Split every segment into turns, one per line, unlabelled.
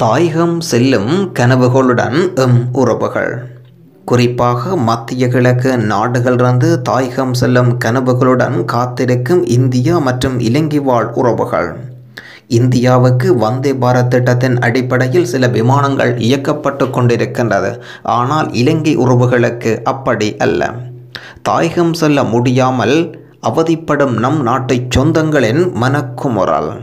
தாயகம் செல்லும் கனவுகளுடன் எம் உறவுகள் குறிப்பாக மத்திய கிழக்கு நாடுகளிலிருந்து தாயகம் செல்லும் கனவுகளுடன் காத்திருக்கும் இந்தியா மற்றும் இலங்கை வாழ் உறவுகள் இந்தியாவுக்கு வந்தே பாரத் திட்டத்தின் அடிப்படையில் சில விமானங்கள் இயக்கப்பட்டு கொண்டிருக்கின்றது ஆனால் இலங்கை உறவுகளுக்கு அப்படி அல்ல தாயகம் செல்ல முடியாமல் அவதிப்படும் நம் நாட்டு சொந்தங்களின் மனக்குமுறல்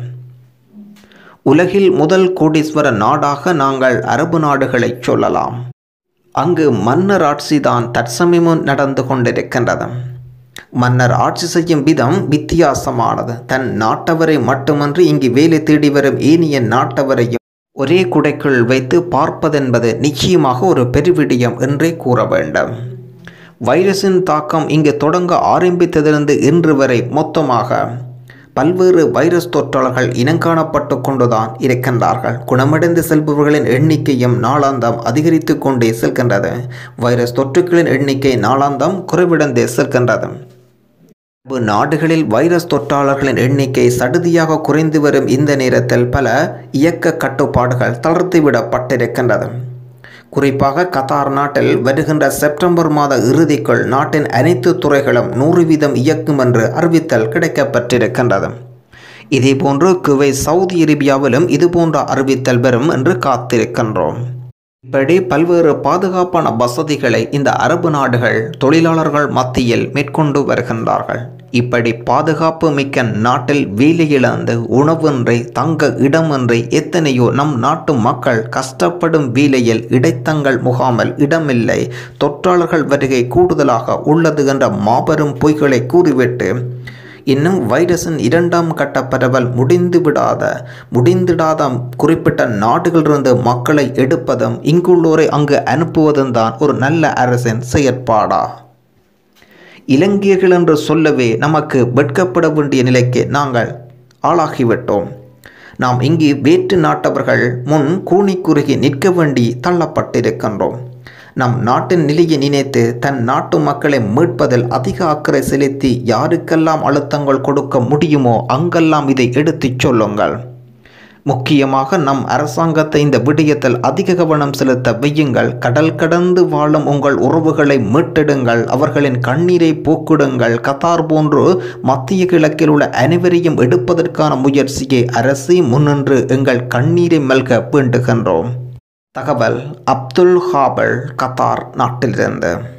உலகில் முதல் கோடீஸ்வர நாடாக நாங்கள் அரபு நாடுகளை சொல்லலாம் அங்கு மன்னர் ஆட்சிதான் தற்சமயமும் நடந்து கொண்டிருக்கின்றது மன்னர் ஆட்சி செய்யும் விதம் வித்தியாசமானது தன் நாட்டவரை மட்டுமன்றி இங்கு வேலை தேடி வரும் ஏனைய நாட்டவரையும் ஒரே குடைக்குள் வைத்து பார்ப்பதென்பது நிச்சயமாக ஒரு பெருவிடயம் என்றே கூற வேண்டும் வைரஸின் தாக்கம் இங்கு தொடங்க ஆரம்பித்ததிலிருந்து இன்று வரை மொத்தமாக பல்வேறு வைரஸ் தொற்றாளர்கள் இனங்காணப்பட்டு கொண்டுதான் இருக்கின்றார்கள் குணமடைந்து செல்பவர்களின் எண்ணிக்கையும் நாளாந்தம் அதிகரித்து கொண்டே செல்கின்றது வைரஸ் தொற்றுக்களின் எண்ணிக்கை நாளாந்தம் குறைவிடந்தே செல்கின்றது நாடுகளில் வைரஸ் தொற்றாளர்களின் எண்ணிக்கை சடுதியாக குறைந்து வரும் இந்த நேரத்தில் பல இயக்க கட்டுப்பாடுகள் தளர்த்திவிடப்பட்டிருக்கின்றது குறிப்பாக கத்தார் நாட்டில் வருகின்ற செப்டம்பர் மாத இறுதிக்குள் நாட்டின் அனைத்து துறைகளும் நூறு வீதம் இயக்கும் என்று அறிவித்தல் கிடைக்கப்பட்டிருக்கின்றது இதேபோன்று குவை சவுதி அரேபியாவிலும் இதுபோன்ற அறிவித்தல் வரும் என்று காத்திருக்கின்றோம் இப்படி பல்வேறு பாதுகாப்பான வசதிகளை இந்த அரபு நாடுகள் தொழிலாளர்கள் மத்தியில் மேற்கொண்டு வருகின்றார்கள் இப்படி பாதுகாப்பு மிக்க நாட்டில் வேலையிழந்து உணவின்றி தங்க இடமின்றி எத்தனையோ நம் நாட்டு மக்கள் கஷ்டப்படும் வேலையில் இடைத்தங்கள் முகாமல் இடமில்லை தொற்றாளர்கள் வருகை கூடுதலாக உள்ளது என்ற மாபெரும் பொய்களை கூறிவிட்டு இன்னும் வைரஸின் இரண்டாம் கட்ட பரவல் முடிந்து விடாத முடிந்திடாத குறிப்பிட்ட நாடுகளிலிருந்து மக்களை எடுப்பதும் இங்குள்ளோரை அங்கு அனுப்புவதும் தான் ஒரு நல்ல அரசின் செயற்பாடா இலங்கையர்கள் என்று சொல்லவே நமக்கு வெட்கப்பட வேண்டிய நிலைக்கு நாங்கள் ஆளாகிவிட்டோம் நாம் இங்கு வேற்று நாட்டவர்கள் முன் கூணி குறுகி நிற்க வேண்டி தள்ளப்பட்டிருக்கின்றோம் நம் நாட்டின் நிலையை நினைத்து தன் நாட்டு மக்களை மீட்பதில் அதிக அக்கறை செலுத்தி யாருக்கெல்லாம் அழுத்தங்கள் கொடுக்க முடியுமோ அங்கெல்லாம் இதை எடுத்துச் சொல்லுங்கள் முக்கியமாக நம் அரசாங்கத்தை இந்த விடயத்தில் அதிக கவனம் செலுத்த வையுங்கள் கடல் கடந்து வாழும் உங்கள் உறவுகளை மீட்டெடுங்கள் அவர்களின் கண்ணீரை போக்கிடுங்கள் கத்தார் போன்று மத்திய கிழக்கில் உள்ள அனைவரையும் எடுப்பதற்கான முயற்சியை அரசே முன்னின்று எங்கள் கண்ணீரை மல்க வேண்டுகின்றோம் தகவல் அப்துல் ஹாபல் கத்தார் நாட்டிலிருந்து